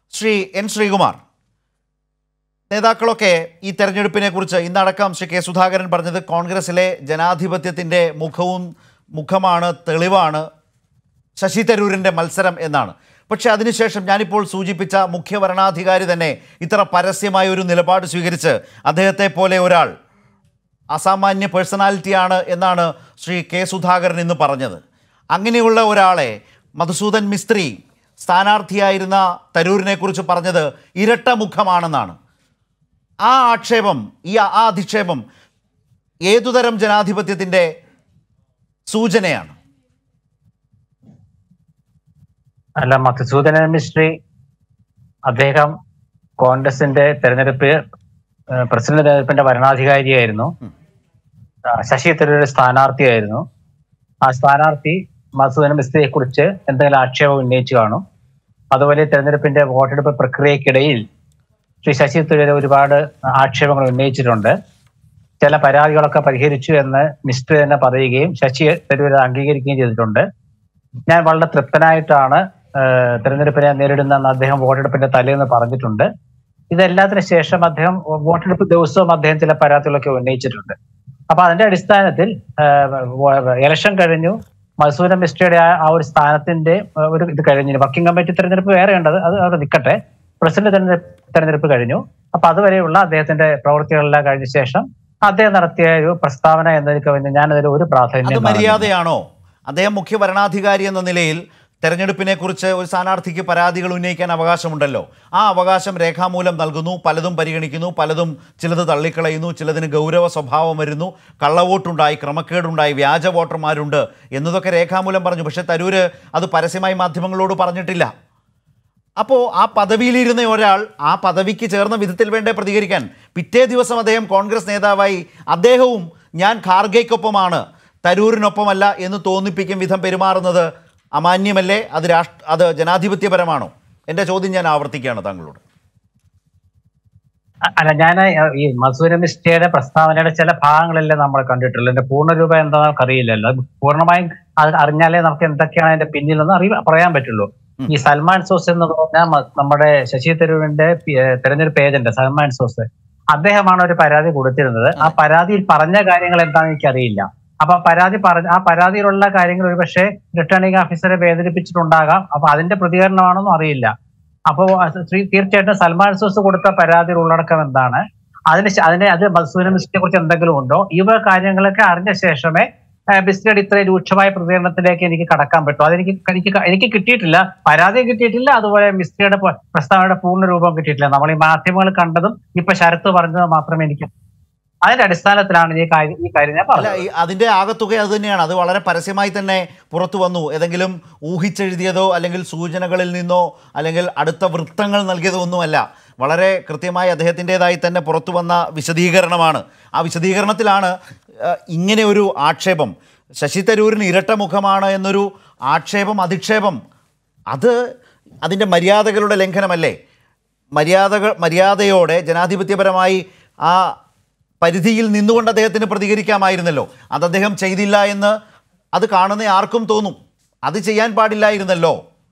Shri N Sreekumar നേതാക്കളൊക്കെ ഈ തെരഞ്ഞെടുപ്പിനെ കുറിച്ച് ഇന്നടക്കം ശ്രീ കെ സുധാകരൻ പറഞ്ഞത് കോൺഗ്രസിലെ ജനാധിപത്യത്തിൻ്റെ മുഖവും മുഖമാണ് തെളിവാണ് ശശി തരൂരിൻ്റെ മത്സരം എന്നാണ് പക്ഷേ അതിനുശേഷം ഞാനിപ്പോൾ സൂചിപ്പിച്ച മുഖ്യ ഭരണാധികാരി തന്നെ ഇത്ര പരസ്യമായ ഒരു നിലപാട് സ്വീകരിച്ച് അദ്ദേഹത്തെ പോലെ ഒരാൾ അസാമാന്യ പേഴ്സണാലിറ്റിയാണ് എന്നാണ് ശ്രീ കെ സുധാകരൻ ഇന്ന് പറഞ്ഞത് അങ്ങനെയുള്ള ഒരാളെ മധുസൂദൻ മിസ്ത്രി സ്ഥാനാർത്ഥിയായിരുന്ന തരൂരിനെ കുറിച്ച് പറഞ്ഞത് ഇരട്ട മുഖമാണെന്നാണ് ആ ആക്ഷേപം ഈ ആ അധിക്ഷേപം ഏതുതരം ജനാധിപത്യത്തിൻ്റെ സൂചനയാണ് അല്ല മധുസൂദനൻ മിശ്രി അദ്ദേഹം കോൺഗ്രസിന്റെ തെരഞ്ഞെടുപ്പ് ഏഹ് പ്രസിഡന്റ് തെരഞ്ഞെടുപ്പിന്റെ ഭരണാധികാരിയായിരുന്നു ആ, ശശി തരൂർ സ്ഥാനാർത്ഥിയായിരുന്നു ആ സ്ഥാനാർത്ഥി മധുസൂദനൻ മിസ്ത്രിയെ കുറിച്ച് എന്തെങ്കിലും ആക്ഷേപം ഉന്നയിച്ചു കാണും അതുപോലെ തെരഞ്ഞെടുപ്പിന്റെ വോട്ടെടുപ്പ് പ്രക്രിയക്കിടയിൽ ശ്രീ ശശി തരൂർ ഒരുപാട് ആക്ഷേപങ്ങൾ ഉന്നയിച്ചിട്ടുണ്ട് ചില പരാതികളൊക്കെ പരിഹരിച്ചു എന്ന് മിസ്ത്രി തന്നെ പറയുകയും ശശി തരൂർ അത് അംഗീകരിക്കുകയും ചെയ്തിട്ടുണ്ട് ഞാൻ വളരെ തൃപ്തനായിട്ടാണ് ഏഹ്, തെരഞ്ഞെടുപ്പിനെ നേരിടുന്നതെന്ന് അദ്ദേഹം വോട്ടെടുപ്പിന്റെ തലേന്ന് പറഞ്ഞിട്ടുണ്ട് ഇതെല്ലാത്തിനു ശേഷം അദ്ദേഹം വോട്ടെടുപ്പ് ദിവസവും അദ്ദേഹം ചില പരാതികളൊക്കെ ഉന്നയിച്ചിട്ടുണ്ട് അപ്പൊ അതിന്റെ അടിസ്ഥാനത്തിൽ ഇലക്ഷൻ കഴിഞ്ഞു മസൂരൻ മിസ്ട്രിയുടെ ആ ആ ഒരു സ്ഥാനത്തിന്റെ ഏഹ്, ഒരു ഇത് കഴിഞ്ഞു വർക്കിംഗ് കമ്മിറ്റി തെരഞ്ഞെടുപ്പ് വേറെ ഉണ്ടത് അത് അവിടെ നിൽക്കട്ടെ പ്രസിഡന്റ് തെരഞ്ഞെടുപ്പ് തെരഞ്ഞെടുപ്പ് കഴിഞ്ഞു അപ്പൊ അതുവരെയുള്ള അദ്ദേഹത്തിന്റെ പ്രവൃത്തികളെല്ലാം കഴിഞ്ഞ ശേഷം അദ്ദേഹം നടത്തിയ ഒരു പ്രസ്താവന എന്നതിന് കവിഞ്ഞ് ഞാനതിൽ ഒരു അത് പ്രാധാന്യം കാണുന്നില്ല. മര്യാദയാണോ അദ്ദേഹം മുഖ്യ ഭരണാധികാരി എന്ന നിലയിൽ തെരഞ്ഞെടുപ്പിനെ കുറിച്ച് ഒരു സ്ഥാനാർത്ഥിക്ക് പരാതികൾ ഉന്നയിക്കാൻ അവകാശമുണ്ടല്ലോ ആ അവകാശം രേഖാമൂലം നൽകുന്നു പലതും പരിഗണിക്കുന്നു പലതും ചിലത് തള്ളിക്കളയുന്നു ചിലതിന് ഗൗരവ സ്വഭാവം വരുന്നു കള്ളവോട്ടുണ്ടായി ക്രമക്കേടുണ്ടായി വ്യാജ വോട്ടർമാരുണ്ട് എന്നതൊക്കെ രേഖാമൂലം പറഞ്ഞു പക്ഷേ തരൂര് അത് പരസ്യമായി മാധ്യമങ്ങളോട് പറഞ്ഞിട്ടില്ല അപ്പോൾ ആ പദവിയിലിരുന്ന ഒരാൾ ആ പദവിക്ക് ചേർന്ന വിധത്തിൽ വേണ്ടേ പ്രതികരിക്കാൻ പിറ്റേ ദിവസം അദ്ദേഹം കോൺഗ്രസ് നേതാവായി അദ്ദേഹവും ഞാൻ ഖാർഗെയ്ക്കൊപ്പമാണ് തരൂരിനൊപ്പമല്ല എന്ന് തോന്നിപ്പിക്കും വിധം പെരുമാറുന്നത് അമാന്യമല്ലേ അത് രാഷ്ട്ര അത് ജനാധിപത്യപരമാണോ എൻ്റെ ചോദ്യം ഞാൻ ആവർത്തിക്കുകയാണ് താങ്കളോട് അ- അല്ല ഞാൻ ഈ മസൂര മിസ്റ്റയുടെ പ്രസ്താവനയുടെ ചില ഭാഗങ്ങളെല്ലാം നമ്മൾ കണ്ടിട്ടുള്ളൂ എന്റെ പൂർണ്ണരൂപ എന്താണെന്ന് നമുക്ക് അറിയില്ലല്ലോ അത് പൂർണ്ണമായും അത് അറിഞ്ഞാലേ നമുക്ക് എന്തൊക്കെയാണ് അതിന്റെ പിന്നിലെന്ന് അറിയ പറയാൻ പറ്റുള്ളൂ ഉം. ഈ സൽമാൻ സോസ് എന്ന് പറഞ്ഞ മ- നമ്മുടെ ശശി തരൂരിന്റെ പി- ഏഹ് തെരഞ്ഞെടുപ്പ് ഏജന്റ് സൽമാൻ സോസ് അദ്ദേഹമാണ് ഒരു പരാതി കൊടുത്തിരുന്നത് ആ പരാതിയിൽ പറഞ്ഞ കാര്യങ്ങൾ എന്താണെന്ന് എനിക്കറിയില്ല അപ്പൊ ആ പരാതി പറഞ്ഞ ആ പരാതിയിലുള്ള കാര്യങ്ങൾ ഒരു പക്ഷേ റിട്ടേണിംഗ് ഓഫീസറെ വേദനിപ്പിച്ചിട്ടുണ്ടാകാം അപ്പൊ അതിന്റെ പ്രതികരണമാണെന്നും അറിയില്ല അപ്പോ അത് ശ്രീ തീർച്ചയായിട്ടും സൽമാൻ സോസ് കൊടുത്ത പരാതിയുടെ ഉള്ളടക്കം എന്താണ് അതിന് ശ- അതിനെ അത് മസൂന മിസ്റ്റിനെ കുറിച്ച് എന്തെങ്കിലും ഉണ്ടോ ഇവ കാര്യങ്ങളൊക്കെ അറിഞ്ഞ ശേഷമേ ബിസ്നഡ് ഇത്രയും രൂക്ഷമായ പ്രതികരണത്തിലേക്ക് എനിക്ക് കടക്കാൻ പറ്റും അതെനിക്ക് എനിക്ക് ക- എനിക്ക് കിട്ടിയിട്ടില്ല പരാതി കിട്ടിയിട്ടില്ല അതുപോലെ മിസ്റ്റിയുടെ പ- പ്രസ്താവനയുടെ പൂർണ്ണ രൂപം കിട്ടിയിട്ടില്ല നമ്മൾ ഈ മാധ്യമങ്ങൾ കണ്ടതും ഇപ്പൊ ശരത്ത് പറഞ്ഞത് മാത്രമേ എനിക്ക് അതിന്റെ അടിസ്ഥാനത്തിലാണ് ഈ കാര്യം ഈ കാര്യം ഞാൻ അല്ല പറഞ്ഞത് ഈ അതിൻ്റെ ആകത്തുക അത് തന്നെയാണ് അത് വളരെ പരസ്യമായി തന്നെ പുറത്തു വന്നു ഏതെങ്കിലും ഊഹിച്ചെഴുതിയതോ അല്ലെങ്കിൽ സൂചനകളിൽ നിന്നോ അല്ലെങ്കിൽ അടുത്ത വൃത്തങ്ങൾ നൽകിയതോ ഒന്നുമല്ല വളരെ കൃത്യമായി അദ്ദേഹത്തിൻ്റെതായി തന്നെ പുറത്തു വന്ന വിശദീകരണമാണ് ആ വിശദീകരണത്തിലാണ് ആ, ഇങ്ങനെ ഒരു ആക്ഷേപം ശശി തരൂരിന് ഇരട്ട മുഖമാണ് എന്നൊരു ആക്ഷേപം അധിക്ഷേപം അത് അതിൻ്റെ മര്യാദകളുടെ ലംഘനമല്ലേ മര്യാദകൾ മര്യാദയോടെ ജനാധിപത്യപരമായി ആ പരിധിയിൽ നിന്നുകൊണ്ട് അദ്ദേഹത്തിന് പ്രതികരിക്കാമായിരുന്നല്ലോ അത് അദ്ദേഹം ചെയ്തില്ല എന്ന് അത് കാണുന്ന ആർക്കും തോന്നും അത് ചെയ്യാൻ പാടില്ലായിരുന്നല്ലോ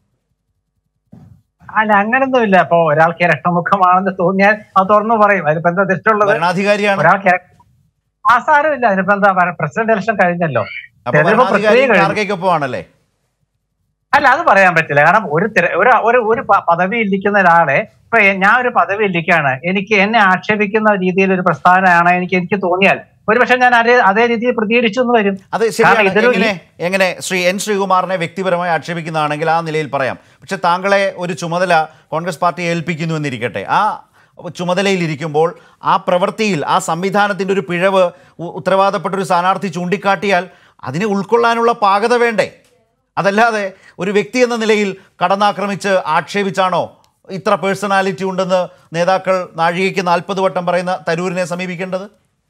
അല്ല അങ്ങനൊന്നുമില്ല അപ്പൊ ഒരാൾക്ക് ഇരട്ടമുഖമാണെന്ന് തോന്നിയാൽ അത് തുറന്നു പറയും അതിനിപ്പോ എന്താ തെറ്റുള്ളത് ഭരണാധികാരിയാണ് ഒരാൾക്ക് ഇര- ആ സാരമില്ല അതിനിപ്പോ എന്താ പ്രസിഡന്റ് ഇലക്ഷൻ കഴിഞ്ഞല്ലോ അപ്പൊ തെരഞ്ഞെടുപ്പ് ഭരണാധികാരി പ്രക്രിയ കഴിഞ്ഞു. ഖാർഗെയ്ക്കൊപ്പമാണല്ലേ അല്ല അത് പറയാൻ പറ്റില്ല കാരണം ഒരു തിര- ഒരു ഒരു ഒരു പ- പദവിയിൽ ഇരിക്കുന്ന ഒരാളെ ഇപ്പൊ എ- ഞാൻ ഒരു പദവിയിൽ ഇരിക്കുകയാണ് എനിക്ക് എന്നെ ആക്ഷേപിക്കുന്ന രീതിയിൽ ഒരു പ്രസ്താവനയാണ് എനിക്ക് എനിക്ക് തോന്നിയാൽ ഒരുപക്ഷെ ഞാൻ അതേ അതേ രീതിയിൽ പ്രതികരിച്ചു എന്ന് വരും അത് ശരിയാണ് കാരണം ഇതൊരു- എങ്ങനെ എങ്ങനെ ശ്രീ എൻ ശ്രീകുമാറിനെ വ്യക്തിപരമായി ആക്ഷേപിക്കുന്നതാണെങ്കിൽ ആ നിലയിൽ പറയാം പക്ഷെ താങ്കളെ ഒരു ചുമതല കോൺഗ്രസ് പാർട്ടി ഏൽപ്പിക്കുന്നു എന്നിരിക്കട്ടെ ആ ചുമതലയിലിരിക്കുമ്പോൾ ആ പ്രവൃത്തിയിൽ ആ സംവിധാനത്തിൻ്റെ ഒരു പിഴവ് ഉ- ഉത്തരവാദപ്പെട്ട ഒരു സ്ഥാനാർത്ഥി ചൂണ്ടിക്കാട്ടിയാൽ അതിനെ ഉൾക്കൊള്ളാനുള്ള പാകത വേണ്ടേ അതല്ലാതെ ഒരു വ്യക്തി എന്ന നിലയിൽ കടന്നാക്രമിച്ച് ആക്ഷേപിച്ചാണോ ഇത്ര പേഴ്സണാലിറ്റി ഉണ്ടെന്ന് നേതാക്കൾ നാഴികയ്ക്ക് നാൽപ്പത് വട്ടം പറയുന്ന തരൂരിനെ സമീപിക്കേണ്ടത്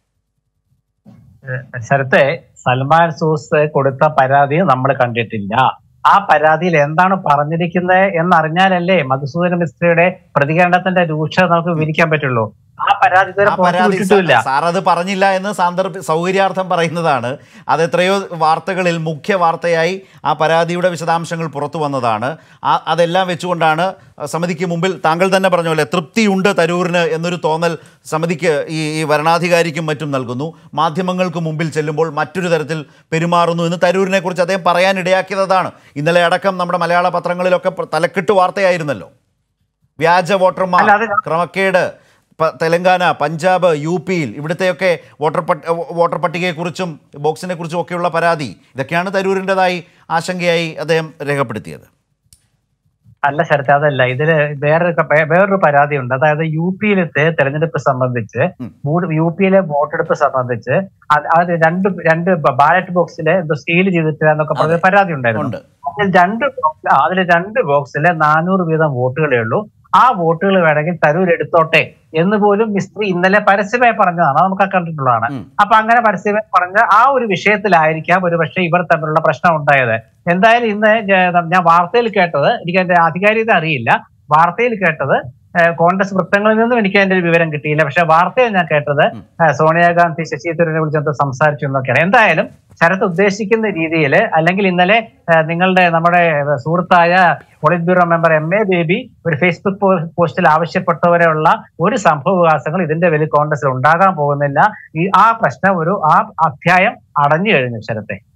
ശരത്തെ സൽമാൻ സൂസ് കൊടുത്ത പരാതി നമ്മൾ കണ്ടിട്ടില്ല ആ പരാതിയിൽ എന്താണ് പറഞ്ഞിരിക്കുന്നത് എന്നറിഞ്ഞാലല്ലേ മധുസൂദന മിസ്ത്രിയുടെ പ്രതികരണത്തിന്റെ രൂക്ഷത നമുക്ക് വിവരിക്കാൻ പറ്റുള്ളൂ ആ പരാതി ഇതുവരെ ആ പുറത്തു പരാതി വിട്ടിട്ടുമില്ല സാർ അത് പറഞ്ഞില്ല എന്ന് സാന്ദർഭ സൗകര്യാർത്ഥം പറയുന്നതാണ് അത് എത്രയോ വാർത്തകളിൽ മുഖ്യ വാർത്തയായി ആ പരാതിയുടെ വിശദാംശങ്ങൾ പുറത്തു വന്നതാണ് ആ അതെല്ലാം വെച്ചുകൊണ്ടാണ് സമിതിക്ക് മുമ്പിൽ താങ്കൾ തന്നെ പറഞ്ഞ പോലെ തൃപ്തിയുണ്ട് തരൂരിന് എന്നൊരു തോന്നൽ സമിതിക്ക് ഈ ഈ വരണാധികാരിക്കും മറ്റും നൽകുന്നു മാധ്യമങ്ങൾക്ക് മുമ്പിൽ ചെല്ലുമ്പോൾ മറ്റൊരു തരത്തിൽ പെരുമാറുന്നു എന്ന് തരൂരിനെ കുറിച്ച് അദ്ദേഹം പറയാനിടയാക്കിയതാണ് ഇന്നലെ അടക്കം നമ്മുടെ മലയാള പത്രങ്ങളിലൊക്കെ പ്ര- തലക്കെട്ട് വാർത്തയായിരുന്നല്ലോ വ്യാജ വോട്ടർമാർ അല്ല, അത് ക്രമക്കേട് പ- തെലങ്കാന പഞ്ചാബ് യു പിയിൽ ഇവിടുത്തെയൊക്കെ വോട്ടർ പട്ട് വോട്ടർ പട്ടികയെക്കുറിച്ചും ബോക്സിനെ കുറിച്ചും ഒക്കെയുള്ള പരാതി ഇതൊക്കെയാണ് തരൂരിൻ്റെതായി ആശങ്കയായി അദ്ദേഹം രേഖപ്പെടുത്തിയത് അല്ല ശരത്ത് അതല്ല ഇതില് വേറൊരു ക- വേ- വേറൊരു പരാതി ഉണ്ട് അതായത് യു പിയിലത്തെ തെരഞ്ഞെടുപ്പ് സംബന്ധിച്ച് ഉം. ബൂ- യു പിയിലെ വോട്ടെടുപ്പ് സംബന്ധിച്ച് അത് അത് രണ്ട് രണ്ട് ബാലറ്റ് ബോക്സിലെ എന്തോ സീൽ ചെയ്തിട്ടില്ല എന്നൊക്കെ പറഞ്ഞ പരാതി ഉണ്ടായിരുന്നു ഉണ്ട് അതിൽ രണ്ട് ബോക്സ് അതിൽ രണ്ട് ബോക്സിലെ നാനൂറ് വീതം വോട്ടുകളേ ഉള്ളൂ ആ വോട്ടുകൾ വേണമെങ്കിൽ തരൂർ എടുത്തോട്ടെ എന്ന് പോലും മിസ്ത്രി ഇന്നലെ പരസ്യമായി പറഞ്ഞതാണ് അത് നമുക്ക് കണ്ടിട്ടുള്ളതാണ് ഉം. അപ്പൊ അങ്ങനെ പരസ്യമായി പറഞ്ഞ ആ ഒരു വിഷയത്തിലായിരിക്കാം ഒരു പക്ഷേ ഇവർ തമ്മിലുള്ള പ്രശ്നം ഉണ്ടായത് എന്തായാലും ഇന്ന് ജ- ഞാൻ വാർത്തയിൽ കേട്ടത് എനിക്ക് അതിന്റെ ആധികാരികത അറിയില്ല വാർത്തയിൽ കേട്ടത് ഏഹ്, കോൺഗ്രസ് വൃത്തങ്ങളിൽ നിന്നും എനിക്ക് അതിന്റെ ഒരു വിവരം കിട്ടിയില്ല പക്ഷെ വാർത്തയിൽ ഞാൻ കേട്ടത് ഉം. ഏഹ്, സോണിയാഗാന്ധി ശശി തരൂരിനെ വിളിച്ചെന്തോ സംസാരിച്ചു എന്നൊക്കെയാണ് എന്തായാലും ശരത്ത് ഉദ്ദേശിക്കുന്ന രീതിയിൽ അല്ലെങ്കിൽ ഇന്നലെ ഏഹ്, നിങ്ങളുടെ നമ്മുടെ സുഹൃത്തായ polit bureau member M A Baby ഒരു ഫേസ്ബുക്ക് പോ- പോസ്റ്റിൽ ആവശ്യപ്പെട്ടവരെയുള്ള ഒരു സംഭവവികാസങ്ങൾ ഇതിന്റെ പേരിൽ കോൺഗ്രസിൽ ഉണ്ടാകാൻ പോകുന്നില്ല ഈ ആ പ്രശ്നം ഒരു ആ അധ്യായം അടഞ്ഞു കഴിഞ്ഞു ശരത്തെ